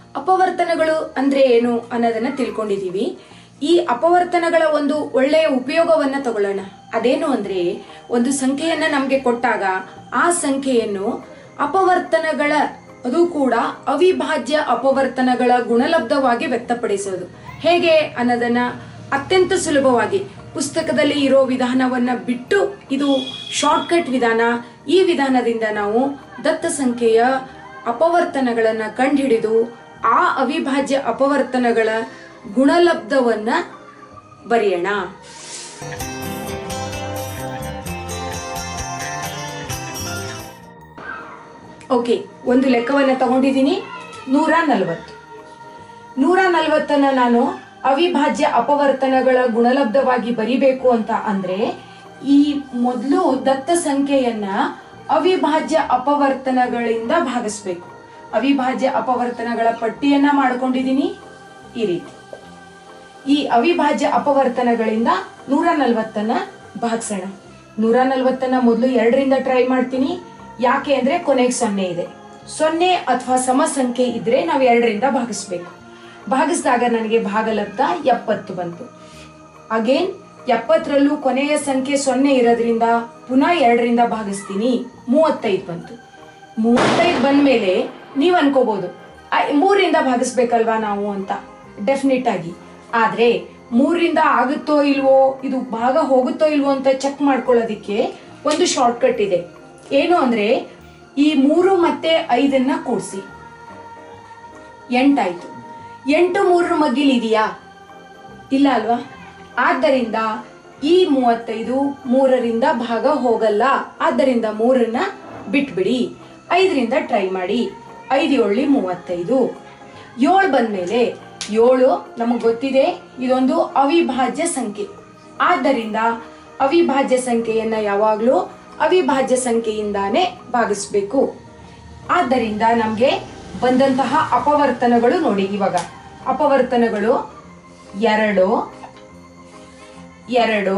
ಅಪವರ್ತನಗಳು ಅಂದ್ರೆ ಏನು ಅನ್ನೋದನ್ನ ತಿಳ್ಕೊಂಡಿದೀವಿ ಈ ಅಪವರ್ತನಗಳ ಒಂದು ಒಳ್ಳೆಯ ಉಪಯೋಗವನ್ನ ತಗೊಳ್ಳೋಣ ಅದೇನು ಅಂದ್ರೆ ಒಂದು ಸಂಖ್ಯೆಯನ್ನ ನಮಗೆ ಕೊಟ್ಟಾಗ ಆ ಸಂಖ್ಯೆಯನ್ನು ಅಪವರ್ತನಗಳ ಅದು ಕೂಡ ಅವಿಭಾಜ್ಯ ಅಪವರ್ತನಗಳ ಗುಣಲಬ್ಧವಾಗಿ ವ್ಯಕ್ತಪಡಿಸೋದು ಹೇಗೆ ಅನ್ನೋದನ್ನ ಅತ್ಯಂತ ಸುಲಭವಾಗಿ ಪುಸ್ತಕದಲ್ಲಿ ಇರೋ ವಿಧಾನವನ್ನ ಬಿಟ್ಟು ಇದು ಶಾರ್ಟ್ಕಟ್ ವಿಧಾನ ಈ ವಿಧಾನದಿಂದ ನಾವು ದತ್ತ ಸಂಖ್ಯೆಯ ಅಪವರ್ತನಗಳನ್ನ ಕಂಡುಹಿಡಿದು ಆ ಅವಿಭಾಜ್ಯ ಅಪವರ್ತನಗಳ ಗುಣಲಬ್ಧವನ್ನ ಬರೆಯೋಣ ಓಕೆ ಒಂದು ಲೆಕ್ಕವನ್ನ ತಗೊಂಡಿದ್ದೀನಿ ನೂರ ನಲವತ್ತು ನೂರ ನಲವತ್ತನ್ನ ನಾನು ಅವಿಭಾಜ್ಯ ಅಪವರ್ತನಗಳ ಗುಣಲಬ್ಧವಾಗಿ ಬರಿಬೇಕು ಅಂತ ಅಂದ್ರೆ ಈ ಮೊದಲು ದತ್ತ ಸಂಖ್ಯೆಯನ್ನ ಅವಿಭಾಜ್ಯ ಅಪವರ್ತನಗಳಿಂದ ಭಾಗಿಸ್ಬೇಕು ಅವಿಭಾಜ್ಯ ಅಪವರ್ತನಗಳ ಪಟ್ಟಿಯನ್ನ ಮಾಡ್ಕೊಂಡಿದ್ದೀನಿ ಈ ರೀತಿ ಈ ಅವಿಭಾಜ್ಯ ಅಪವರ್ತನಗಳಿಂದ ನೂರ ನಲ್ವತ್ತನ್ನ ಭಾಗಿಸೋಣ ನೂರ ನಲ್ವತ್ತನ್ನ ಮೊದಲು ಎರಡರಿಂದ ಟ್ರೈ ಮಾಡ್ತೀನಿ ಯಾಕೆ ಅಂದ್ರೆ ಕೊನೆಗೆ ಸೊನ್ನೆ ಇದೆ ಸೊನ್ನೆ ಅಥವಾ ಸಮ ಸಂಖ್ಯೆ ಇದ್ರೆ ನಾವು ಎರಡರಿಂದ ಭಾಗಿಸ್ಬೇಕು ಭಾಗಿಸಿದಾಗ ನನಗೆ ಭಾಗಲಬ್ಧ ಎಪ್ಪತ್ತು ಬಂತು ಅಗೇನ್ ಎಪ್ಪತ್ತರಲ್ಲೂ ಕೊನೆಯ ಸಂಖ್ಯೆ ಸೊನ್ನೆ ಇರೋದ್ರಿಂದ ಪುನಃ ಎರಡರಿಂದ ಭಾಗಿಸ್ತೀನಿ ಮೂವತ್ತೈದು ಬಂತು ಮೂವತ್ತೈದು ಬಂದ್ಮೇಲೆ ನೀವ್ ಅನ್ಕೋಬಹುದು ಐ- ಮೂರಿಂದ ಭಾಗಿಸ್ಬೇಕಲ್ವಾ ನಾವು ಅಂತ ಡೆಫಿನೆಟ್ ಆಗಿ ಆದ್ರೆ ಮೂರಿಂದ ಆಗುತ್ತೋ ಇಲ್ವೋ ಇದು ಭಾಗ ಹೋಗುತ್ತೋ ಇಲ್ವೋ ಅಂತ ಚೆಕ್ ಮಾಡ್ಕೊಳ್ಳೋದಿಕ್ಕೆ ಒಂದು ಶಾರ್ಟ್ಕಟ್ ಇದೆ ಏನು ಅಂದ್ರೆ ಈ ಮೂರು ಮತ್ತೆ ಐದನ್ನ ಕೂಡಿಸಿ ಎಂಟಾಯ್ತು ಎಂಟು ಮೂರರ ಮಗ್ಗಿಲ್ ಇದೆಯಾ ಇಲ್ಲ ಅಲ್ವಾ ಆದ್ದರಿಂದ ಈ ಮೂವತ್ತೈದು ಮೂರರಿಂದ ಭಾಗ ಹೋಗಲ್ಲ ಆದ್ದರಿಂದ ಮೂರನ್ನ ಬಿಟ್ಬಿಡಿ ಐದರಿಂದ ಟ್ರೈ ಮಾಡಿ ಐದು ಏಳಿ ಮೂವತ್ತೈದು ಏಳು ಬಂದ್ಮೇಲೆ ಏಳು ನಮಗೆ ಗೊತ್ತಿದೆ ಇದೊಂದು ಅವಿಭಾಜ್ಯ ಸಂಖ್ಯೆ ಆದ್ದರಿಂದ ಅವಿಭಾಜ್ಯ ಸಂಖ್ಯೆಯನ್ನ ಯಾವಾಗಲೂ ಅವಿಭಾಜ್ಯ ಸಂಖ್ಯೆಯಿಂದಾನೇ ಭಾಗಿಸ್ಬೇಕು ಆದ್ದರಿಂದ ನಮಗೆ ಬಂದಂತಹ ಅಪವರ್ತನಗಳು ನೋಡಿ ಇವಾಗ ಅಪವರ್ತನಗಳು ಎರಡು ಎರಡು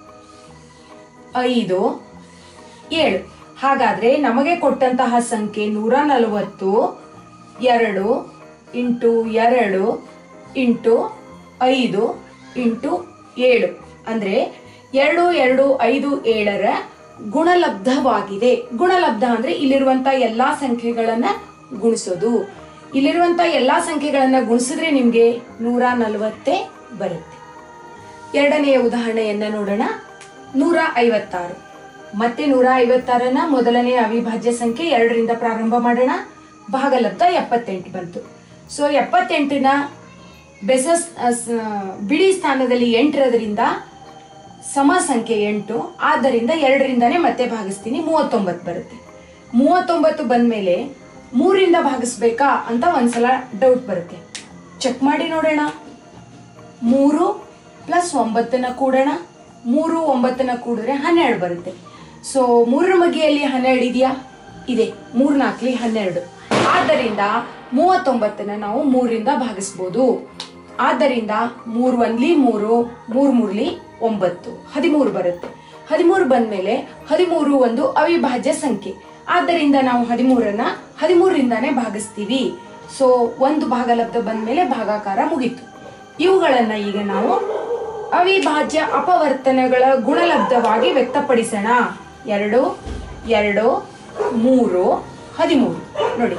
ಐದು ಏಳು ಹಾಗಾದ್ರೆ ನಮಗೆ ಕೊಟ್ಟಂತಹ ಸಂಖ್ಯೆ ನೂರ ನಲವತ್ತು ಎರಡು ಇಂಟು ಎರಡು ಇಂಟು ಐದು ಇಂಟು ಏಳು ಅಂದ್ರೆ ಎರಡು ಎರಡು ಐದು ಏಳರ ಗುಣಲಬ್ಧವಾಗಿದೆ ಗುಣಲಬ್ಧ ಅಂದ್ರೆ ಇಲ್ಲಿರುವಂತ ಎಲ್ಲಾ ಸಂಖ್ಯೆಗಳನ್ನ ಗುಣಿಸೋದು ಇಲ್ಲಿರುವಂತ ಎಲ್ಲಾ ಸಂಖ್ಯೆಗಳನ್ನ ಗುಣಿಸಿದ್ರೆ ನಿಮ್ಗೆ ನೂರ ನಲವತ್ತೇ ಬರುತ್ತೆ ಎರಡನೆಯ ಉದಾಹರಣೆಯನ್ನ ನೋಡೋಣ ನೂರ ಐವತ್ತಾರು ಮತ್ತೆ ನೂರ ಐವತ್ತಾರನ ಮೊದಲನೇ ಅವಿಭಾಜ್ಯ ಸಂಖ್ಯೆ ಎರಡರಿಂದ ಪ್ರಾರಂಭ ಮಾಡೋಣ ಭಾಗಲಬ್ಧ ಎಪ್ಪತ್ತೆಂಟು ಬಂತು ಸೊ ಎಪ್ಪತ್ತೆಂಟನ ಬೆಸ ಬಿಡಿ ಸ್ಥಾನದಲ್ಲಿ ಎಂಟರದ್ರಿಂದ ಸಮ ಸಂಖ್ಯೆ ಎಂಟು ಆದ್ದರಿಂದ ಎರಡರಿಂದಾನೇ ಮತ್ತೆ ಭಾಗಿಸ್ತೀನಿ ಮೂವತ್ತೊಂಬತ್ತು ಬರುತ್ತೆ ಮೂವತ್ತೊಂಬತ್ತು ಬಂದ್ಮೇಲೆ ಮೂರಿಂದ ಭಾಗಿಸ್ಬೇಕಾ ಅಂತ ಒಂದ್ಸಲ ಡೌಟ್ ಬರುತ್ತೆ ಚೆಕ್ ಮಾಡಿ ನೋಡೋಣ ಮೂರು ಪ್ಲಸ್ ಒಂಬತ್ತನ್ನ ಕೂಡೋಣ ಮೂರು ಒಂಬತ್ತನ್ನ ಕೂಡಿದ್ರೆ ಹನ್ನೆರಡು ಬರುತ್ತೆ ಸೊ ಮೂರರ ಮಗಿಯಲ್ಲಿ ಹನ್ನೆರಡು ಇದೆಯಾ ಇದೆ ಮೂರ್ ನಾಲ್ಕಲಿ ಹನ್ನೆರಡು ಆದ್ದರಿಂದ ಮೂವತ್ತೊಂಬತ್ತನ್ನ ನಾವು ಮೂರಿಂದ ಭಾಗಿಸ್ಬೋದು ಆದ್ದರಿಂದ ಮೂರು ಒಂದ್ಲಿ ಮೂರು ಮೂರ್ ಮೂರ್ಲಿ ಒಂಬತ್ತು ಹದಿಮೂರು ಬರುತ್ತೆ ಹದಿಮೂರು ಬಂದ್ಮೇಲೆ ಹದಿಮೂರು ಒಂದು ಅವಿಭಾಜ್ಯ ಸಂಖ್ಯೆ ಆದ್ದರಿಂದ ನಾವು ಹದಿಮೂರನ್ನ ಹದಿಮೂರರಿಂದಾನೇ ಭಾಗಿಸ್ತೀವಿ ಸೊ ಒಂದು ಭಾಗಲಬ್ಧ ಬಂದ್ಮೇಲೆ ಭಾಗಾಕಾರ ಮುಗೀತು ಇವುಗಳನ್ನ ಈಗ ನಾವು ಅವಿಭಾಜ್ಯ ಅಪವರ್ತನಗಳ ಗುಣಲಬ್ಧವಾಗಿ ವ್ಯಕ್ತಪಡಿಸೋಣ ಎರಡು ಎರಡು ಮೂರು ಹದಿಮೂರು ನೋಡಿ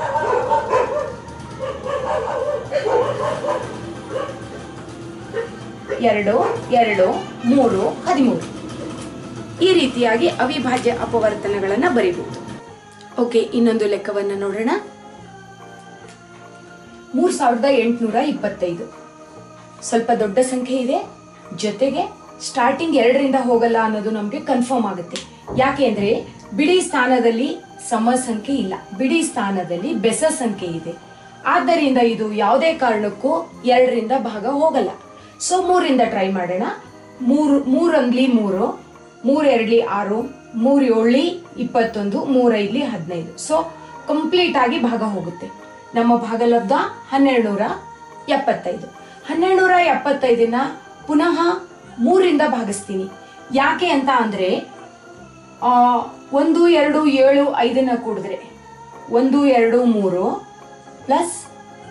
ಎರಡು ಎರಡು ಮೂರು ಹದಿಮೂರು ಈ ರೀತಿಯಾಗಿ ಅವಿಭಾಜ್ಯ ಅಪವರ್ತನಗಳನ್ನ ಬರೀಬಹುದು ಓಕೆ ಇನ್ನೊಂದು ಲೆಕ್ಕವನ್ನ ನೋಡೋಣ ಮೂರ್ ಸಾವಿರದ ಎಂಟುನೂರ ಇಪ್ಪತ್ತೈದು ಸ್ವಲ್ಪ ದೊಡ್ಡ ಸಂಖ್ಯೆ ಇದೆ ಜೊತೆಗೆ ಸ್ಟಾರ್ಟಿಂಗ್ ಎರಡರಿಂದ ಹೋಗಲ್ಲ ಅನ್ನೋದು ನಮಗೆ ಕನ್ಫರ್ಮ್ ಆಗುತ್ತೆ ಯಾಕೆ ಅಂದ್ರೆ ಬಿಡಿ ಸ್ಥಾನದಲ್ಲಿ ಸಮ ಸಂಖ್ಯೆ ಇಲ್ಲ ಬಿಡಿ ಸ್ಥಾನದಲ್ಲಿ ಬೆಸ ಸಂಖ್ಯೆ ಇದೆ ಆದ್ದರಿಂದ ಇದು ಯಾವುದೇ ಕಾರಣಕ್ಕೂ ಎರಡರಿಂದ ಭಾಗ ಹೋಗಲ್ಲ ಸೊ ಮೂರಿಂದ ಟ್ರೈ ಮಾಡೋಣ ಮೂರು ಮೂರೊಂದ್ಲಿ ಮೂರು ಮೂರ್ ಎರಡ್ಲಿ ಆರು ಮೂರ್ ಏಳ್ಲಿ ಇಪ್ಪತ್ತೊಂದು ಮೂರೈದ್ಲಿ ಹದಿನೈದು ಸೊ ಕಂಪ್ಲೀಟ್ ಆಗಿ ಭಾಗ ಹೋಗುತ್ತೆ ನಮ್ಮ ಭಾಗಲಬ್ಧ ಹನ್ನೆರಡು ನೂರ ಎಪ್ಪತ್ತೈದು ಹನ್ನೆರಡು ನೂರ ಎಪ್ಪತ್ತೈದನ್ನ ಪುನಃ ಮೂರಿಂದ ಭಾಗಿಸ್ತೀನಿ ಯಾಕೆ ಅಂತ ಅಂದ್ರೆ ಆ, ಒಂದು ಎರಡು ಏಳು ಐದನ್ನ ಕೂಡಿದ್ರೆ ಒಂದು ಎರಡು ಮೂರು ಪ್ಲಸ್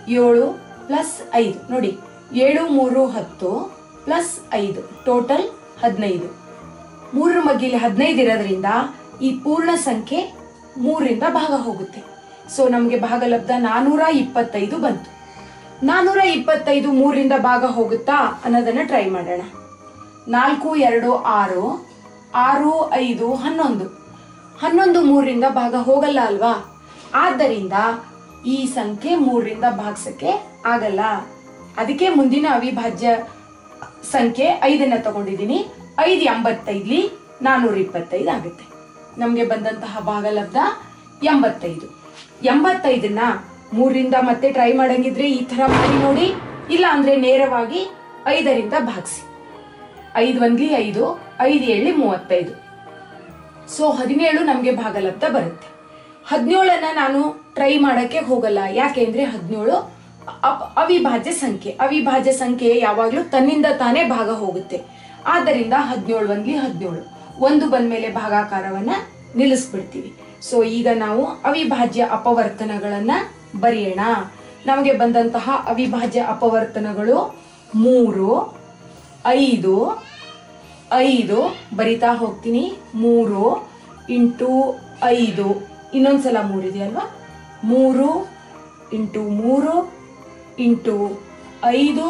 ಏಳು ಪ್ಲಸ್ ಐದು ನೋಡಿ ಏಳು ಮೂರು ಹತ್ತು ಪ್ಲಸ್ ಐದು ಟೋಟಲ್ ಹದಿನೈದು ಮೂರರ ಮಗ್ಗಿಲಿ ಹದಿನೈದು ಇರೋದ್ರಿಂದ ಈ ಪೂರ್ಣ ಸಂಖ್ಯೆ ಮೂರರಿಂದ ಭಾಗ ಹೋಗುತ್ತೆ ಸೊ ನಮಗೆ ಭಾಗಲಬ್ಧ ನಾನೂರ ಇಪ್ಪತ್ತೈದು ಬಂತು ನಾನೂರ ಇಪ್ಪತ್ತೈದು ಮೂರರಿಂದ ಭಾಗ ಹೋಗುತ್ತಾ ಅನ್ನೋದನ್ನ ಟ್ರೈ ಮಾಡೋಣ ನಾಲ್ಕು ಎರಡು ಆರು ಆರು ಐದು ಹನ್ನೊಂದು ಹನ್ನೊಂದು ಮೂರರಿಂದ ಭಾಗ ಹೋಗಲ್ಲ ಅಲ್ವಾ ಆದ್ದರಿಂದ ಈ ಸಂಖ್ಯೆ ಮೂರರಿಂದ ಭಾಗಿಸಕ್ಕೆ ಆಗಲ್ಲ ಅದಕ್ಕೆ ಮುಂದಿನ ಅವಿಭಾಜ್ಯ ಸಂಖ್ಯೆ ಐದನ್ನ ತಗೊಂಡಿದ್ದೀನಿ ಐದು ಎಂಬತ್ತೈದ್ಲಿ ನಾನೂರ ಇಪ್ಪತ್ತೈದು ಆಗುತ್ತೆ ನಮಗೆ ಬಂದಂತಹ ಭಾಗಲಬ್ಧ ಎಂಬತ್ತೈದು ಎಂಬತ್ತೈದನ್ನ ಮೂರರಿಂದ ಮತ್ತೆ ಟ್ರೈ ಮಾಡಂಗಿದ್ರೆ ಈ ತರ ಮಾಡಿ ನೋಡಿ ಇಲ್ಲ ಅಂದ್ರೆ ನೇರವಾಗಿ ಐದರಿಂದ ಭಾಗಿಸಿ ಐದು ಒಂದ್ಲಿ ಐದು ಐದು ಏಳಿ ಮೂವತ್ತೈದು ಸೊ ಹದಿನೇಳು ನಮಗೆ ಭಾಗಲಬ್ಧ ಬರುತ್ತೆ ಹದಿನೇಳನ್ನ ನಾನು ಟ್ರೈ ಮಾಡಕ್ಕೆ ಹೋಗಲ್ಲ ಯಾಕೆಂದ್ರೆ ಹದಿನೇಳು ಅಪ್- ಅವಿಭಾಜ್ಯ ಸಂಖ್ಯೆ ಅವಿಭಾಜ್ಯ ಸಂಖ್ಯೆ ಯಾವಾಗ್ಲೂ ತನ್ನಿಂದ ತಾನೇ ಭಾಗ ಹೋಗುತ್ತೆ ಆದ್ದರಿಂದ ಹದಿನೇಳು ಒಂದ್ಲಿ ಹದಿನೇಳು ಒಂದು ಬಂದ್ಮೇಲೆ ಭಾಗಾಕಾರವನ್ನ ನಿಲ್ಲಿಸ್ಬಿಡ್ತೀವಿ ಸೊ ಈಗ ನಾವು ಅವಿಭಾಜ್ಯ ಅಪವರ್ತನಗಳನ್ನ ಬರೆಯೋಣ ನಮಗೆ ಬಂದಂತಹ ಅವಿಭಾಜ್ಯ ಅಪವರ್ತನಗಳು ಮೂರು ಐದು ಐದು ಬರಿತಾ ಹೋಗ್ತೀನಿ ಮೂರು ಇಂಟು ಐದು ಇನ್ನೊಂದ್ಸಲ ಮೂರು ಇದೆಯಲ್ವಾ ಮೂರು ಇಂಟು ಮೂರು ಇಂಟು ಐದು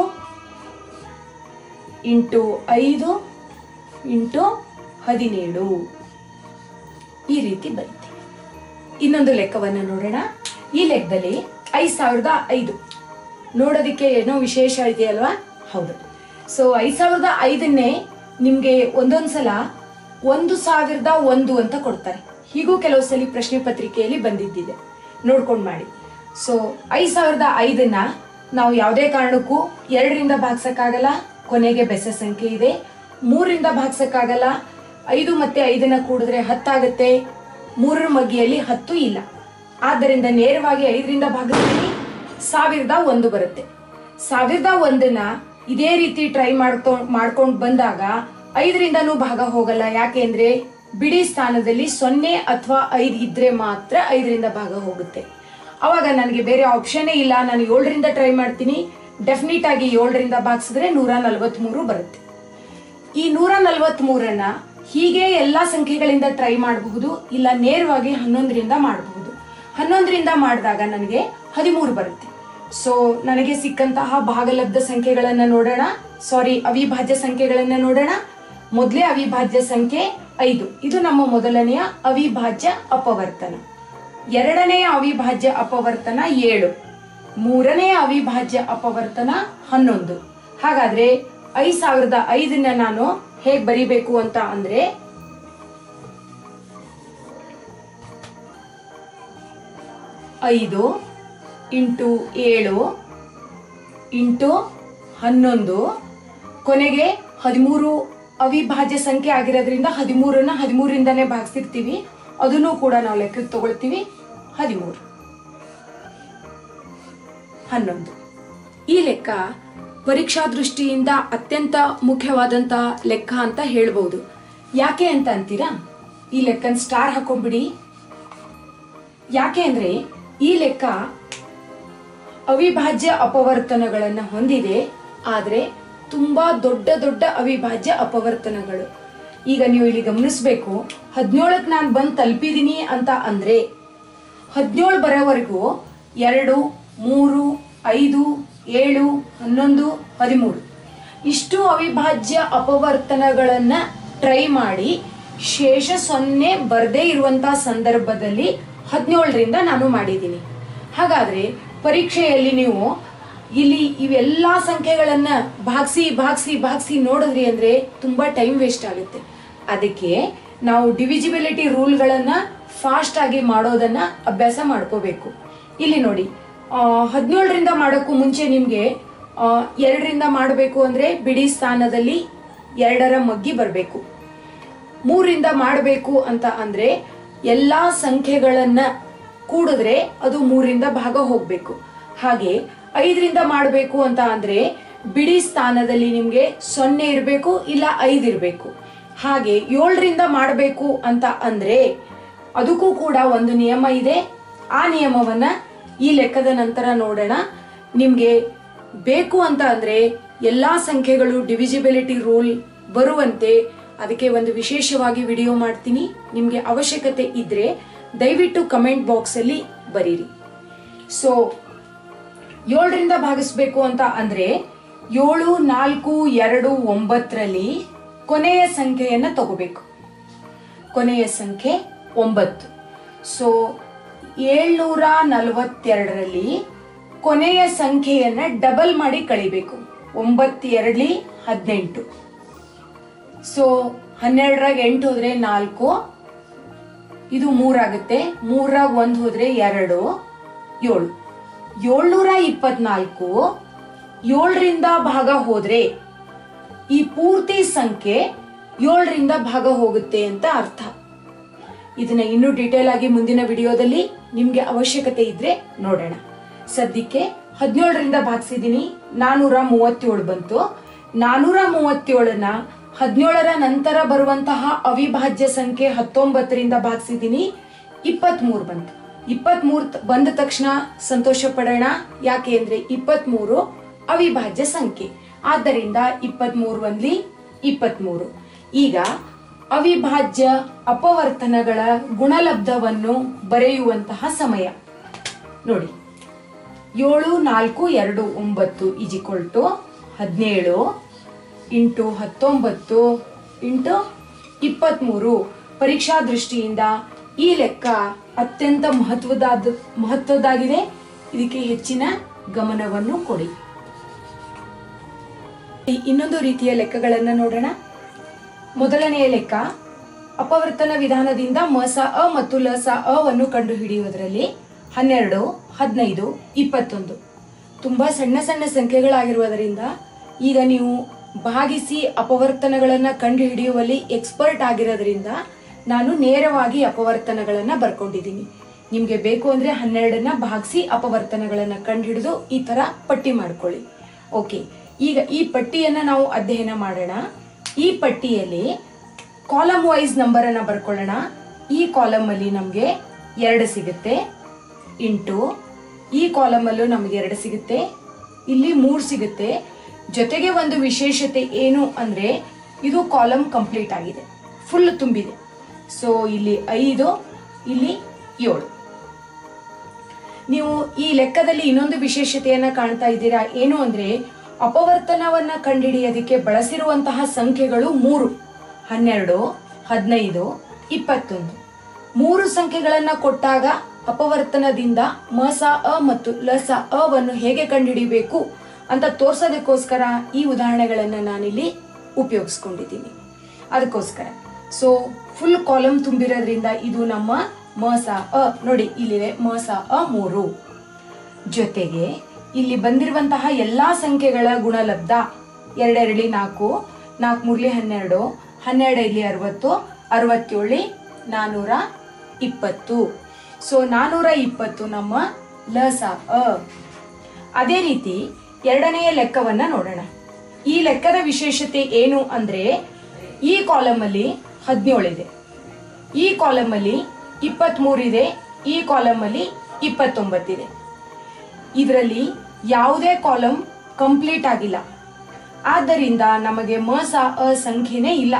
ಇಂಟು ಐದು ಇಂಟು ಹದಿನೇಳು ಈ ರೀತಿ ಬರುತ್ತೆ ಇನ್ನೊಂದು ಲೆಕ್ಕವನ್ನು ನೋಡೋಣ ಈ ಲೆಕ್ಕದಲ್ಲಿ ಐದ್ ಸಾವಿರದ ಐದು ನೋಡೋದಕ್ಕೆ ಏನೋ ವಿಶೇಷ ಇದೆಯಲ್ವಾ ಹೌದು ಸೊ ಐದ್ ಸಾವಿರದ ಐದನ್ನೇ ನಿಮ್ಗೆ ಒಂದೊಂದ್ಸಲ ಒಂದು ಸಾವಿರದ ಒಂದು ಅಂತ ಕೊಡ್ತಾರೆ ಹೀಗೂ ಕೆಲವು ಸಲ ಪ್ರಶ್ನೆ ಪತ್ರಿಕೆಯಲ್ಲಿ ಬಂದಿದ್ದಿದೆ ನೋಡ್ಕೊಂಡ್ ಮಾಡಿ ಸೊ ಐದ್ ಸಾವಿರದ ಐದನ್ನ ನಾವು ಯಾವುದೇ ಕಾರಣಕ್ಕೂ ಎರಡರಿಂದ ಭಾಗ್ಸಕ್ಕಾಗಲ್ಲ ಕೊನೆಗೆ ಬೆಸ ಸಂಖ್ಯೆ ಇದೆ ಮೂರರಿಂದ ಭಾಗ್ಸಕ್ಕಾಗಲ್ಲ ಐದು ಮತ್ತೆ ಐದನ್ನ ಕೂಡಿದ್ರೆ ಹತ್ತಾಗುತ್ತೆ ಮೂರರ ಮಗ್ಗಿಯಲ್ಲಿ ಹತ್ತು ಇಲ್ಲ ಆದ್ದರಿಂದ ನೇರವಾಗಿ ಐದರಿಂದ ಭಾಗಿಸ್ತೀನಿ ಸಾವಿರದ ಒಂದು ಬರುತ್ತೆ ಸಾವಿರದ ಒಂದನ್ನ ಇದೇ ರೀತಿ ಟ್ರೈ ಮಾಡ್ಕೊ ಮಾಡ್ಕೊಂಡು ಬಂದಾಗ ಐದರಿಂದನೂ ಭಾಗ ಹೋಗಲ್ಲ ಯಾಕೆಂದ್ರೆ ಬಿಡಿ ಸ್ಥಾನದಲ್ಲಿ ಸೊನ್ನೆ ಅಥವಾ ಐದು ಇದ್ರೆ ಮಾತ್ರ ಐದರಿಂದ ಭಾಗ ಹೋಗುತ್ತೆ ಅವಾಗ ನನಗೆ ಬೇರೆ ಆಪ್ಷನ್ನೇ ಇಲ್ಲ ನಾನು ಏಳರಿಂದ ಟ್ರೈ ಮಾಡ್ತೀನಿ ಡೆಫಿನೆಟ್ ಆಗಿ ಏಳರಿಂದ ಭಾಗಿಸಿದ್ರೆ ನೂರ ನಲವತ್ಮೂರು ಬರುತ್ತೆ ಈ ನೂರ ನಲವತ್ಮೂರನ್ನ ಹೀಗೆ ಎಲ್ಲಾ ಸಂಖ್ಯೆಗಳಿಂದ ಟ್ರೈ ಮಾಡಬಹುದು ಇಲ್ಲ ನೇರವಾಗಿ ಹನ್ನೊಂದರಿಂದ ಮಾಡಬಹುದು ಹನ್ನೊಂದರಿಂದ ಮಾಡಿದಾಗ ನನಗೆ ಹದಿಮೂರು ಬರುತ್ತೆ ಸೊ ನನಗೆ ಸಿಕ್ಕಂತಹ ಭಾಗಲಬ್ಧ ಸಂಖ್ಯೆಗಳನ್ನ ನೋಡೋಣ ಸಾರಿ ಅವಿಭಾಜ್ಯ ಸಂಖ್ಯೆಗಳನ್ನ ನೋಡೋಣ ಮೊದಲೇ ಅವಿಭಾಜ್ಯ ಸಂಖ್ಯೆ ಐದು ಇದು ನಮ್ಮ ಮೊದಲನೆಯ ಅವಿಭಾಜ್ಯ ಅಪವರ್ತನ ಎರಡನೆಯ ಅವಿಭಾಜ್ಯ ಅಪವರ್ತನ ಏಳು ಮೂರನೆಯ ಅವಿಭಾಜ್ಯ ಅಪವರ್ತನ ಹನ್ನೊಂದು ಹಾಗಾದ್ರೆ ಐದ್ ಸಾವಿರದ ಐದನ್ನ ನಾನು ಹೇಗ್ ಬರಿಬೇಕು ಅಂತ ಅಂದ್ರೆ ಐದು ಇಂಟು ಏಳು ಇಂಟು ಹನ್ನೊಂದು ಕೊನೆಗೆ ಹದಿಮೂರು ಅವಿಭಾಜ್ಯ ಸಂಖ್ಯೆ ಆಗಿರೋದ್ರಿಂದ ಹದಿಮೂರನ್ನ ಹದಿಮೂರಿಂದನೇ ಭಾಗಿಸಿರ್ತೀವಿ ಅದನ್ನು ಕೂಡ ನಾವು ಲೆಕ್ಕಕ್ಕೆ ತಗೊಳ್ತೀವಿ ಹದಿಮೂರು ಹನ್ನೊಂದು ಈ ಲೆಕ್ಕ ಪರೀಕ್ಷಾ ದೃಷ್ಟಿಯಿಂದ ಅತ್ಯಂತ ಮುಖ್ಯವಾದಂತ ಲೆಕ್ಕ ಅಂತ ಹೇಳ್ಬಹುದು ಯಾಕೆ ಅಂತ ಅಂತೀರಾ ಈ ಲೆಕ್ಕನ್ ಸ್ಟಾರ್ ಹಾಕೊಂಡ್ಬಿಡಿ ಯಾಕೆ ಅಂದ್ರೆ ಈ ಲೆಕ್ಕ ಅವಿಭಾಜ್ಯ ಅಪವರ್ತನಗಳನ್ನ ಹೊಂದಿದೆ ಆದ್ರೆ ತುಂಬಾ ದೊಡ್ಡ ದೊಡ್ಡ ಅವಿಭಾಜ್ಯ ಅಪವರ್ತನಗಳು ಈಗ ನೀವು ಇಲ್ಲಿ ಗಮನಿಸ್ಬೇಕು ಹದಿನೇಳಕ್ ನಾನು ಬಂದು ತಲುಪಿದೀನಿ ಅಂತ ಅಂದ್ರೆ ಹದಿನೇಳು ಬರೋವರೆಗೂ ಎರಡು ಮೂರು ಐದು ಏಳು ಹನ್ನೊಂದು ಹದಿಮೂರು ಇಷ್ಟು ಅವಿಭಾಜ್ಯ ಅಪವರ್ತನಗಳನ್ನ ಟ್ರೈ ಮಾಡಿ ಶೇಷ ಸೊನ್ನೆ ಬರದೇ ಇರುವಂತಹ ಸಂದರ್ಭದಲ್ಲಿ ಹದಿನೇಳರಿಂದ ನಾನು ಮಾಡಿದ್ದೀನಿ ಹಾಗಾದ್ರೆ ಪರೀಕ್ಷೆಯಲ್ಲಿ ನೀವು ಇಲ್ಲಿ ಇವೆಲ್ಲಾ ಸಂಖ್ಯೆಗಳನ್ನ ಭಾಗಿಸಿ ಭಾಗಿಸಿ ಭಾಗಿಸಿ ನೋಡಿದ್ರಿ ಅಂದ್ರೆ ತುಂಬಾ ಟೈಮ್ ವೇಸ್ಟ್ ಆಗುತ್ತೆ ಅದಕ್ಕೆ ನಾವು ಡಿವಿಜಿಬಿಲಿಟಿ ರೂಲ್ಗಳನ್ನ ಫಾಸ್ಟ್ ಆಗಿ ಮಾಡೋದನ್ನ ಅಭ್ಯಾಸ ಮಾಡ್ಕೋಬೇಕು ಇಲ್ಲಿ ನೋಡಿ ಹದಿನೇಳರಿಂದ ಮಾಡೋಕ್ಕೂ ಮುಂಚೆ ನಿಮ್ಗೆ ಆ, ಎರಡರಿಂದ ಮಾಡಬೇಕು ಅಂದ್ರೆ ಬಿಡಿ ಸ್ಥಾನದಲ್ಲಿ ಎರಡರ ಮಗ್ಗಿ ಬರಬೇಕು ಮೂರಿಂದ ಮಾಡಬೇಕು ಅಂತ ಅಂದ್ರೆ ಎಲ್ಲಾ ಸಂಖ್ಯೆಗಳನ್ನ ಕೂಡಿದ್ರೆ ಅದು ಮೂರಿಂದ ಭಾಗ ಹೋಗ್ಬೇಕು ಹಾಗೆ ಐದರಿಂದ ಮಾಡಬೇಕು ಅಂತ ಅಂದ್ರೆ ಬಿಡಿ ಸ್ಥಾನದಲ್ಲಿ ನಿಮ್ಗೆ ಸೊನ್ನೆ ಇರಬೇಕು ಇಲ್ಲ ಐದು ಇರಬೇಕು ಹಾಗೆ ಏಳರಿಂದ ಮಾಡಬೇಕು ಅಂತ ಅಂದ್ರೆ ಅದಕ್ಕೂ ಕೂಡ ಒಂದು ನಿಯಮ ಇದೆ ಆ ನಿಯಮವನ್ನ ಈ ಲೆಕ್ಕದ ನಂತರ ನೋಡೋಣ ನಿಮಗೆ ಬೇಕು ಅಂತ ಅಂದ್ರೆ ಎಲ್ಲಾ ಸಂಖ್ಯೆಗಳು ಡಿವಿಜಿಬಿಲಿಟಿ ರೂಲ್ ಬರುವಂತೆ ಅದಕ್ಕೆ ಒಂದು ವಿಶೇಷವಾಗಿ ವಿಡಿಯೋ ಮಾಡ್ತೀನಿ ನಿಮಗೆ ಅವಶ್ಯಕತೆ ಇದ್ರೆ ದಯವಿಟ್ಟು ಕಮೆಂಟ್ ಬಾಕ್ಸ್ ಅಲ್ಲಿ ಬರೀರಿ ಸೊ ಏಳರಿಂದ ಭಾಗಿಸ್ಬೇಕು ಅಂತ ಅಂದ್ರೆ ಏಳು ನಾಲ್ಕು ಎರಡು ಒಂಬತ್ತರಲ್ಲಿ ಕೊನೆಯ ಸಂಖ್ಯೆಯನ್ನ ತಗೋಬೇಕು ಕೊನೆಯ ಸಂಖ್ಯೆ ಒಂಬತ್ತು ಸೊ ಏಳ್ನೂರ ನಲವತ್ತೆರಡರಲ್ಲಿ ಕೊನೆಯ ಸಂಖ್ಯೆಯನ್ನ ಡಬಲ್ ಮಾಡಿ ಕಳಿಬೇಕು ಒಂಬತ್ತೆರಡ್ಲಿ ಹದಿನೆಂಟು ಸೊ ಹನ್ನೆರಡರಾಗ ಎಂಟು ಹೋದ್ರೆ ನಾಲ್ಕು ಇದು ಮೂರಾಗುತ್ತೆ ಮೂರಾಗ ಒಂದು ಹೋದ್ರೆ ಎರಡು ಏಳು ಏಳ್ನೂರ ಇಪ್ಪತ್ನಾಲ್ಕು ಏಳರಿಂದ ಭಾಗ ಹೋದ್ರೆ ಈ ಪೂರ್ತಿ ಸಂಖ್ಯೆ ಏಳರಿಂದ ಭಾಗ ಹೋಗುತ್ತೆ ಅಂತ ಅರ್ಥ ಇದನ್ನ ಇನ್ನೂ ಡೀಟೇಲ್ ಆಗಿ ಮುಂದಿನ ವಿಡಿಯೋದಲ್ಲಿ ನಿಮ್ಗೆ ಅವಶ್ಯಕತೆ ಇದ್ರೆ ನೋಡೋಣ ಸದ್ಯಕ್ಕೆ ಹದಿನೇಳರಿಂದ ಭಾಗಿಸಿದೀನಿ ನಾನೂರ ಮೂವತ್ತೇಳು ಬಂತು ನಾನೂರ ಮೂವತ್ತೇಳನ್ನ ಹದಿನೇಳರ ನಂತರ ಬರುವಂತಹ ಅವಿಭಾಜ್ಯ ಸಂಖ್ಯೆ ಹತ್ತೊಂಬತ್ತರಿಂದ ಭಾಗಿಸಿದೀನಿ ಇಪ್ಪತ್ಮೂರು ಬಂತು ಇಪ್ಪತ್ಮೂರು ಬಂದ ತಕ್ಷಣ ಸಂತೋಷ ಪಡೋಣ ಯಾಕೆ ಅಂದ್ರೆ ಇಪ್ಪತ್ಮೂರು ಅವಿಭಾಜ್ಯ ಸಂಖ್ಯೆ ಆದ್ದರಿಂದ ಇಪ್ಪತ್ಮೂರು ಒಂದ್ಲಿ ಇಪ್ಪತ್ಮೂರು ಈಗ ಅವಿಭಾಜ್ಯ ಅಪವರ್ತನಗಳ ಗುಣಲಬ್ಧವನ್ನು ಬರೆಯುವಂತಹ ಸಮಯ ನೋಡಿ ಏಳು ನಾಲ್ಕು ಎರಡು ಒಂಬತ್ತು ಇಜಿಕ್ವಲ್ ಟು ಹದಿನೇಳು ಇಂಟು ಹತ್ತೊಂಬತ್ತು ಇಂಟು ಇಪ್ಪತ್ಮೂರು ಪರೀಕ್ಷಾ ದೃಷ್ಟಿಯಿಂದ ಈ ಲೆಕ್ಕ ಅತ್ಯಂತ ಮಹತ್ವದಾದ ಮಹತ್ವದಾಗಿದೆ ಇದಕ್ಕೆ ಹೆಚ್ಚಿನ ಗಮನವನ್ನು ಕೊಡಿ ಈ ಇನ್ನೊಂದು ರೀತಿಯ ಲೆಕ್ಕಗಳನ್ನ ನೋಡೋಣ ಮೊದಲನೆಯ ಲೆಕ್ಕ ಅಪವರ್ತನ ವಿಧಾನದಿಂದ ಮಸ ಅ ಮತ್ತು ಲಸ ಅವನ್ನು ಕಂಡುಹಿಡಿಯುವುದರಲ್ಲಿ ಹನ್ನೆರಡು ಹದಿನೈದು ಇಪ್ಪತ್ತೊಂದು ತುಂಬಾ ಸಣ್ಣ ಸಣ್ಣ ಸಂಖ್ಯೆಗಳಾಗಿರುವುದರಿಂದ ಈಗ ನೀವು ಭಾಗಿಸಿ ಅಪವರ್ತನಗಳನ್ನ ಕಂಡುಹಿಡಿಯುವಲ್ಲಿ ಎಕ್ಸ್ಪರ್ಟ್ ಆಗಿರೋದ್ರಿಂದ ನಾನು ನೇರವಾಗಿ ಅಪವರ್ತನಗಳನ್ನ ಬರ್ಕೊಂಡಿದ್ದೀನಿ ನಿಮ್ಗೆ ಬೇಕು ಅಂದ್ರೆ ಹನ್ನೆರಡನ್ನ ಭಾಗಿಸಿ ಅಪವರ್ತನಗಳನ್ನ ಕಂಡುಹಿಡಿದು ಈ ತರ ಪಟ್ಟಿ ಮಾಡ್ಕೊಳ್ಳಿ ಓಕೆ ಈಗ ಈ ಪಟ್ಟಿಯನ್ನ ನಾವು ಅಧ್ಯಯನ ಮಾಡೋಣ ಈ ಪಟ್ಟಿಯಲ್ಲಿ ಕಾಲಮ್ ವೈಸ್ ನಂಬರ್ ಅನ್ನ ಬರ್ಕೊಳ್ಳೋಣ ಈ ಕಾಲಮ್ ಅಲ್ಲಿ ನಮ್ಗೆ ಎರಡು ಸಿಗುತ್ತೆ ಇಂಟು ಈ ಕಾಲಮ್ ಅಲ್ಲೂ ನಮ್ಗೆ ಎರಡು ಸಿಗುತ್ತೆ ಇಲ್ಲಿ ಮೂರ್ ಸಿಗುತ್ತೆ ಜೊತೆಗೆ ಒಂದು ವಿಶೇಷತೆ ಏನು ಅಂದ್ರೆ ಇದು ಕಾಲಮ್ ಕಂಪ್ಲೀಟ್ ಆಗಿದೆ ಫುಲ್ ತುಂಬಿದೆ ಸೊ ಇಲ್ಲಿ ಐದು ಇಲ್ಲಿ ಏಳು ನೀವು ಈ ಲೆಕ್ಕದಲ್ಲಿ ಇನ್ನೊಂದು ವಿಶೇಷತೆಯನ್ನ ಕಾಣ್ತಾ ಇದ್ದೀರಾ ಏನು ಅಂದ್ರೆ ಅಪವರ್ತನವನ್ನ ಕಂಡುಹಿಡಿಯೋದಕ್ಕೆ ಬಳಸಿರುವಂತಹ ಸಂಖ್ಯೆಗಳು ಮೂರು ಹನ್ನೆರಡು ಹದಿನೈದು ಇಪ್ಪತ್ತೊಂದು ಮೂರು ಸಂಖ್ಯೆಗಳನ್ನ ಕೊಟ್ಟಾಗ ಅಪವರ್ತನದಿಂದ ಮಸ ಅ ಮತ್ತು ಲಸ ಅವನ್ನು ಹೇಗೆ ಕಂಡುಹಿಡಿಬೇಕು ಅಂತ ತೋರ್ಸೋದಕ್ಕೋಸ್ಕರ ಈ ಉದಾಹರಣೆಗಳನ್ನ ನಾನಿಲ್ಲಿ ಉಪಯೋಗಿಸ್ಕೊಂಡಿದ್ದೀನಿ ಅದಕ್ಕೋಸ್ಕರ ಸೊ ಫುಲ್ ಕಾಲಮ್ ತುಂಬಿರೋದ್ರಿಂದ ಇದು ನಮ್ಮ ಮಸ ಅ ನೋಡಿ ಇಲ್ಲಿದೆ ಮಸ ಅ ಮೂರು ಜೊತೆಗೆ ಇಲ್ಲಿ ಬಂದಿರುವಂತಹ ಎಲ್ಲಾ ಸಂಖ್ಯೆಗಳ ಗುಣಲಬ್ಧ ಎರಡೆರಡಿ ನಾಲ್ಕು ನಾಲ್ಕು ಮೂರ್ಲಿ ಹನ್ನೆರಡು ಹನ್ನೆರಡು ಇಲ್ಲಿ ಅರವತ್ತು ಅರವತ್ತೇಳಿ ನಾನೂರ ಇಪ್ಪತ್ತು ಸೊ ನಾನೂರ ಇಪ್ಪತ್ತು ನಮ್ಮ ಲಸ ಅ ಅದೇ ರೀತಿ ಎರಡನೆಯ ಲೆಕ್ಕವನ್ನ ನೋಡೋಣ ಈ ಲೆಕ್ಕದ ವಿಶೇಷತೆ ಏನು ಅಂದ್ರೆ ಈ ಕಾಲಮ್ ಅಲ್ಲಿ ಹದಿನೇಳಿದೆ ಈ ಕಾಲಮ್ ಅಲ್ಲಿ ಇಪ್ಪತ್ಮೂರಿದೆ ಈ ಕಾಲಮ್ ಅಲ್ಲಿ ಇಪ್ಪತ್ತೊಂಬತ್ತಿದೆ ಇದರಲ್ಲಿ ಯಾವುದೇ ಕಾಲಮ್ ಕಂಪ್ಲೀಟ್ ಆಗಿಲ್ಲ ಆದ್ದರಿಂದ ನಮಗೆ ಮಸ ಅ ಸಂಖ್ಯೆನೇ ಇಲ್ಲ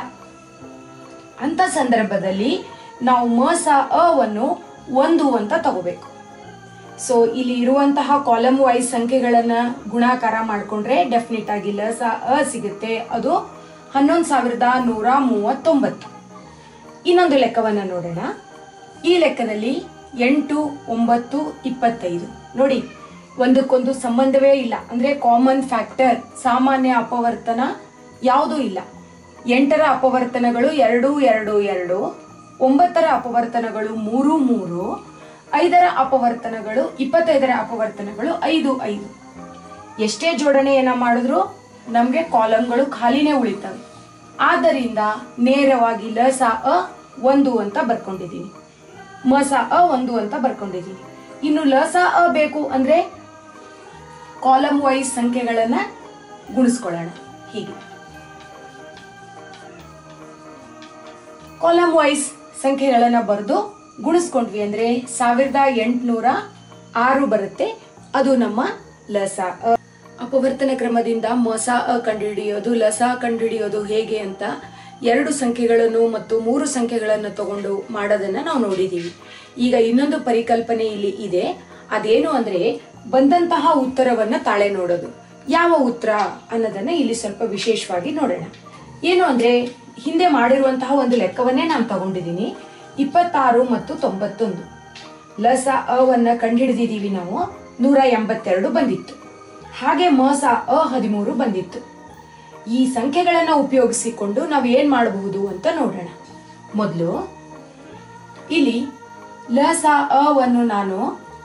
ಅಂತ ಸಂದರ್ಭದಲ್ಲಿ ನಾವು ಮಸ ಅವನ್ನು ಒಂದು ಅಂತ ತಗೋಬೇಕು ಸೊ ಇಲ್ಲಿ ಇರುವಂತಹ ಕಾಲಮ್ ವೈಸ್ ಸಂಖ್ಯೆಗಳನ್ನ ಗುಣಾಕಾರ ಮಾಡ್ಕೊಂಡ್ರೆ ಡೆಫಿನೆಟ್ ಆಗಿ ಲಸ ಅ ಸಿಗುತ್ತೆ ಅದು ಹನ್ನೊಂದು ಸಾವಿರದ ನೂರ ಮೂವತ್ತೊಂಬತ್ತು ಇನ್ನೊಂದು ಲೆಕ್ಕವನ್ನ ನೋಡೋಣ ಈ ಲೆಕ್ಕದಲ್ಲಿ ಎಂಟು ಒಂಬತ್ತು ಇಪ್ಪತ್ತೈದು ನೋಡಿ ಒಂದಕ್ಕೊಂದು ಸಂಬಂಧವೇ ಇಲ್ಲ ಅಂದ್ರೆ ಕಾಮನ್ ಫ್ಯಾಕ್ಟರ್ ಸಾಮಾನ್ಯ ಅಪವರ್ತನ ಯಾವುದೂ ಇಲ್ಲ ಎಂಟರ ಅಪವರ್ತನಗಳು ಎರಡು ಎರಡು ಎರಡು ಒಂಬತ್ತರ ಅಪವರ್ತನಗಳು ಮೂರು ಮೂರು ಐದರ ಅಪವರ್ತನಗಳು ಇಪ್ಪತ್ತೈದರ ಅಪವರ್ತನಗಳು ಐದು ಐದು ಎಷ್ಟೇ ಜೋಡಣೆಯನ್ನ ಮಾಡಿದ್ರು ನಮ್ಗೆ ಕಾಲಮ್ಗಳು ಖಾಲಿನೇ ಉಳಿತವೆ ಆದ್ದರಿಂದ ನೇರವಾಗಿ ಲಸ ಅ ಒಂದು ಅಂತ ಬರ್ಕೊಂಡಿದ್ದೀನಿ ಮಸ ಅ ಒಂದು ಅಂತ ಬರ್ಕೊಂಡಿದ್ದೀನಿ ಇನ್ನು ಲಸ ಅ ಬೇಕು ಅಂದ್ರೆ ಕಾಲಮ್ ವೈಸ್ ಸಂಖ್ಯೆಗಳನ್ನ ಗುಣಿಸ್ಕೊಳ್ಳೋಣ ಹೀಗೆ ಕಾಲಮ್ ವೈಸ್ ಸಂಖ್ಯೆಗಳನ್ನ ಬರೆದು ಗುಣಿಸ್ಕೊಂಡ್ವಿ ಅಂದ್ರೆ ಸಾವಿರದ ಎಂಟುನೂರ ಆರು ಬರುತ್ತೆ ಅದು ನಮ್ಮ ಲಸ ಅ ಅಪವರ್ತನ ಕ್ರಮದಿಂದ ಮಸ ಅ ಕಂಡುಹಿಡಿಯೋದು ಲಸ ಕಂಡುಹಿಡಿಯೋದು ಹೇಗೆ ಅಂತ ಎರಡು ಸಂಖ್ಯೆಗಳನ್ನು ಮತ್ತು ಮೂರು ಸಂಖ್ಯೆಗಳನ್ನು ತಗೊಂಡು ಮಾಡೋದನ್ನ ನಾವು ನೋಡಿದೀವಿ ಈಗ ಇನ್ನೊಂದು ಪರಿಕಲ್ಪನೆ ಇಲ್ಲಿ ಇದೆ ಅದೇನು ಅಂದ್ರೆ ಬಂದಂತಹ ಉತ್ತರವನ್ನ ತಾಳೆ ನೋಡೋದು ಯಾವ ಉತ್ತರ ಅನ್ನೋದನ್ನ ಇಲ್ಲಿ ಸ್ವಲ್ಪ ವಿಶೇಷವಾಗಿ ನೋಡೋಣ ಏನು ಅಂದ್ರೆ ಹಿಂದೆ ಮಾಡಿರುವಂತಹ ಒಂದು ಲೆಕ್ಕವನ್ನೇ ನಾನು ತಗೊಂಡಿದ್ದೀನಿ ಇಪ್ಪತ್ತಾರು ಮತ್ತು ತೊಂಬತ್ತೊಂದು ಲಸ ಅವನ್ನ ಕಂಡುಹಿಡಿದಿದ್ದೀವಿ ನಾವು ನೂರ ಎಂಬತ್ತೆರಡು ಬಂದಿತ್ತು ಹಾಗೆ ಮೋಸ ಅ ಹದಿಮೂರು ಬಂದಿತ್ತು ಈ ಸಂಖ್ಯೆಗಳನ್ನ ಉಪಯೋಗಿಸಿಕೊಂಡು ನಾವು ಏನ್ ಮಾಡಬಹುದು ಅಂತ ನೋಡೋಣ ಮೊದಲು ಇಲ್ಲಿ ಲಸ ಅವನ್ನು ನಾನು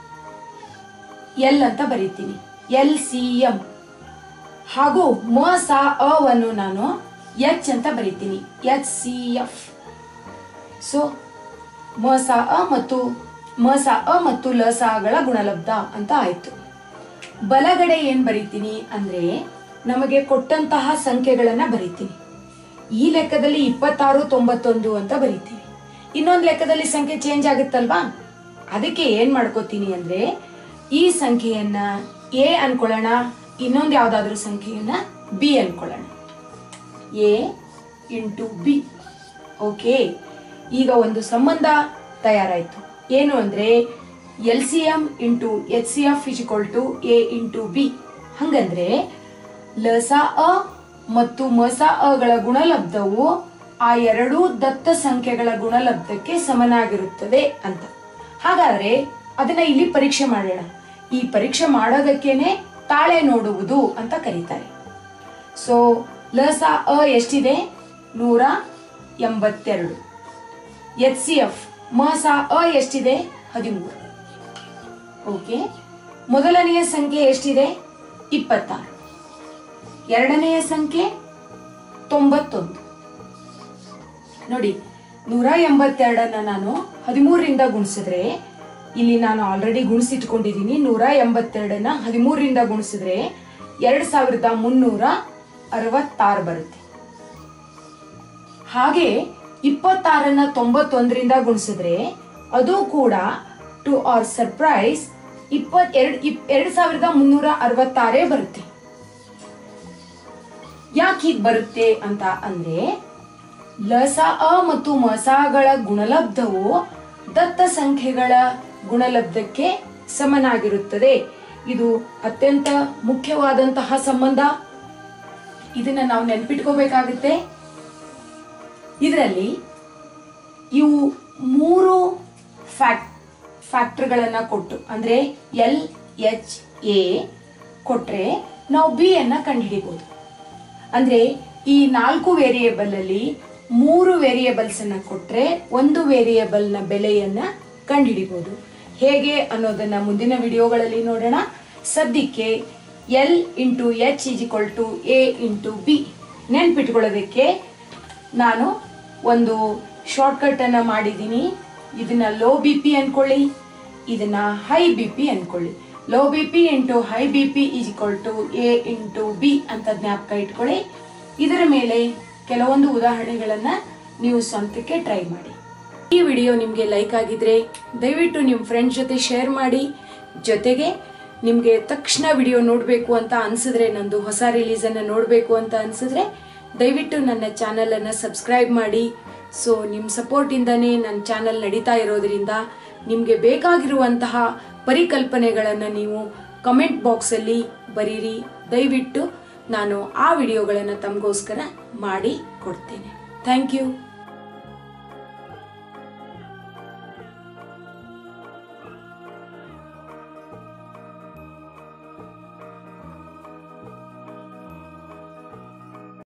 ಎಲ್ ಅಂತ ಬರೀತೀನಿ ಎಲ್ ಸಿ ಎಂ ಹಾಗೂ ಮ ಸ ಅವನ್ನು ನಾನು ಎಚ್ ಅಂತ ಬರೀತೀನಿ ಎಚ್ ಸಿ ಎಫ್ ಸೊ ಮ ಸ ಅ ಮತ್ತು ಮ ಸ ಅ ಮತ್ತು ಲ ಸ ಗಳ ಗುಣಲಬ್ಧ ಅಂತ ಆಯ್ತು ಬಲಗಡೆ ಏನ್ ಬರೀತೀನಿ ಅಂದ್ರೆ ನಮಗೆ ಕೊಟ್ಟಂತಹ ಸಂಖ್ಯೆಗಳನ್ನ ಬರೀತೀನಿ ಈ ಲೆಕ್ಕದಲ್ಲಿ ಇಪ್ಪತ್ತಾರು ತೊಂಬತ್ತೊಂದು ಅಂತ ಬರೀತೀವಿ ಇನ್ನೊಂದು ಲೆಕ್ಕದಲ್ಲಿ ಸಂಖ್ಯೆ ಚೇಂಜ್ ಆಗುತ್ತಲ್ವಾ ಅದಕ್ಕೆ ಏನ್ ಮಾಡ್ಕೋತೀನಿ ಅಂದ್ರೆ ಈ ಸಂಖ್ಯೆಯನ್ನ ಎ ಅನ್ಕೊಳ್ಳೋಣ ಇನ್ನೊಂದು ಯಾವ್ದಾದ್ರು ಸಂಖ್ಯೆಯನ್ನ ಬಿ ಅನ್ಕೊಳ್ಳೋಣ ಎ ಇಂಟು ಬಿ ಓಕೆ ಈಗ ಒಂದು ಸಂಬಂಧ ತಯಾರಾಯ್ತು ಏನು ಅಂದ್ರೆ l c m into h c f is equal to a into b ಹಂಗಂದ್ರೆ ಲಸ ಅ ಮತ್ತು ಮಸ ಅಗಳ ಗುಣಲಬ್ಧವು ಆ ಎರಡೂ ದತ್ತ ಸಂಖ್ಯೆಗಳ ಗುಣಲಬ್ಧಕ್ಕೆ ಸಮನಾಗಿರುತ್ತದೆ ಅಂತ ಹಾಗಾದ್ರೆ ಅದನ್ನ ಇಲ್ಲಿ ಪರೀಕ್ಷೆ ಮಾಡೋಣ ಈ ಪರೀಕ್ಷೆ ಮಾಡೋದಕ್ಕೇನೆ ತಾಳೆ ನೋಡುವುದು ಅಂತ ಕರೀತಾರೆ ಸೊ ಲಸ ಅ ಎಷ್ಟಿದೆ ನೂರ ಎಂಬತ್ತೆರಡು ಎಚ್ ಸಿ ಎಫ್ ಮಸ ಅ ಎಷ್ಟಿದೆ ಹದಿಮೂರು ಓಕೆ ಮೊದಲನೆಯ ಸಂಖ್ಯೆ ಎಷ್ಟಿದೆ ಇಪ್ಪತ್ತಾರು ಎರಡನೆಯ ಸಂಖ್ಯೆ ತೊಂಬತ್ತೊಂದು ನೋಡಿ ನೂರ ಎಂಬತ್ತೆರಡನ್ನ ನಾನು ಹದಿಮೂರರಿಂದ ಗುಣಿಸಿದ್ರೆ ಇಲ್ಲಿ ನಾನು ಆಲ್ರೆಡಿ ಗುಣಿಸಿಟ್ಕೊಂಡಿದ್ದೀನಿ ನೂರ ಎಂಬತ್ತೆರಡನ್ನ ಹದಿಮೂರರಿಂದ ಗುಣಿಸಿದ್ರೆ ಎರಡ್ ಸಾವಿರದ ಮುನ್ನೂರ ಅರವತ್ತಾರು ಬರುತ್ತೆ ಹಾಗೆ ಇಪ್ಪತ್ತಾರನ್ನ ತೊಂಬತ್ತೊಂದರಿಂದ ಗುಣಿಸಿದ್ರೆ ಅದು ಕೂಡ ಟು ಆರ್ ಸರ್ಪ್ರೈಸ್ ಇಪ್ಪತ್ ಎರಡ್ ಎರಡ್ ಸಾವಿರದ ಮುನ್ನೂರ ಅರವತ್ತಾರೇ ಬರುತ್ತೆ ಯಾಕೆ ಹೀಗ್ ಬರುತ್ತೆ ಅಂತ ಅಂದ್ರೆ ಲಸ ಅ ಮತ್ತು ಮಸಗಳ ಗುಣಲಬ್ಧವು ದತ್ತ ಸಂಖ್ಯೆಗಳ ಗುಣಲಬ್ಧಕ್ಕೆ ಸಮನಾಗಿರುತ್ತದೆ ಇದು ಅತ್ಯಂತ ಮುಖ್ಯವಾದಂತಹ ಸಂಬಂಧ ಇದನ್ನ ನಾವು ನೆನ್ಪಿಟ್ಕೋಬೇಕಾಗುತ್ತೆ ಇದರಲ್ಲಿ ಇವು ಮೂರು ಫ್ಯಾಕ್ಟ್ ಫ್ಯಾಕ್ಟರ್ಗಳನ್ನ ಕೊಟ್ಟು ಅಂದ್ರೆ ಎಲ್ ಎಚ್ ಎ ಕೊಟ್ರೆ ನಾವು ಬಿ ಅನ್ನ ಕಂಡುಹಿಡಿಬಹುದು ಅಂದ್ರೆ ಈ ನಾಲ್ಕು ವೇರಿಯೇಬಲ್ ಅಲ್ಲಿ ಮೂರು ವೇರಿಯೇಬಲ್ಸ್ ಅನ್ನ ಕೊಟ್ರೆ ಒಂದು ವೇರಿಯೇಬಲ್ ನ ಬೆಲೆಯನ್ನ ಕಂಡುಹಿಡಿಬಹುದು ಹೇಗೆ ಅನ್ನೋದನ್ನ ಮುಂದಿನ ವಿಡಿಯೋಗಳಲ್ಲಿ ನೋಡೋಣ ಸದ್ಯಕ್ಕೆ l into h is equal to a into b ನೆನ್ಪಿಟ್ಕೊಳ್ಳೋದಕ್ಕೆ ನಾನು ಒಂದು ಶಾರ್ಟ್ಕಟ್ ಅನ್ನ ಮಾಡಿದ್ದೀನಿ ಇದನ್ನ ಲೋ ಬಿ ಪಿ ಅನ್ಕೊಳ್ಳಿ ಇದನ್ನ ಹೈ ಬಿ ಪಿ ಅನ್ಕೊಳ್ಳಿ low b p into high b p is equal to a into b ಅಂತ ಜ್ಞಾಪಕ ಇಟ್ಕೊಳ್ಳಿ ಇದರ ಮೇಲೆ ಕೆಲವೊಂದು ಉದಾಹರಣೆಗಳನ್ನ ನೀವು ಸ್ವಂತಕ್ಕೆ ಟ್ರೈ ಮಾಡಿ ಈ ವಿಡಿಯೋ ನಿಮಗೆ ಲೈಕ್ ಆಗಿದ್ರೆ ದಯವಿಟ್ಟು ನಿಮ್ಮ ಫ್ರೆಂಡ್ಸ್ ಜೊತೆ ಶೇರ್ ಮಾಡಿ ಜೊತೆಗೆ ನಿಮಗೆ ತಕ್ಷಣ ವಿಡಿಯೋ ನೋಡಬೇಕು ಅಂತ ಅನ್ಸಿದ್ರೆ ನಂದು ಹೊಸ ರಿಲೀಸ್ ಅನ್ನ ನೋಡಬೇಕು ಅಂತ ಅನ್ಸಿದ್ರೆ ದಯವಿಟ್ಟು ನನ್ನ ಚಾನೆಲ್ ಅನ್ನ ಸಬ್ಸ್ಕ್ರೈಬ್ ಮಾಡಿ ಸೊ ನಿಮ್ಮ ಸಪೋರ್ಟ್ ಇಂದಾನೇ ನನ್ನ ಚಾನೆಲ್ ನಡೀತಾ ಇರೋದ್ರಿಂದ ನಿಮಗೆ ಬೇಕಾಗಿರುವಂತಹ ಪರಿಕಲ್ಪನೆಗಳನ್ನು ನೀವು ಕಮೆಂಟ್ ಬಾಕ್ಸ್ ಅಲ್ಲಿ ಬರೀರಿ ದಯವಿಟ್ಟು ನಾನು ಆ ವಿಡಿಯೋಗಳನ್ನು ತಮಗೋಸ್ಕರ ಮಾಡಿ ಕೊಡ್ತೇನೆ ಥ್ಯಾಂಕ್ ಯು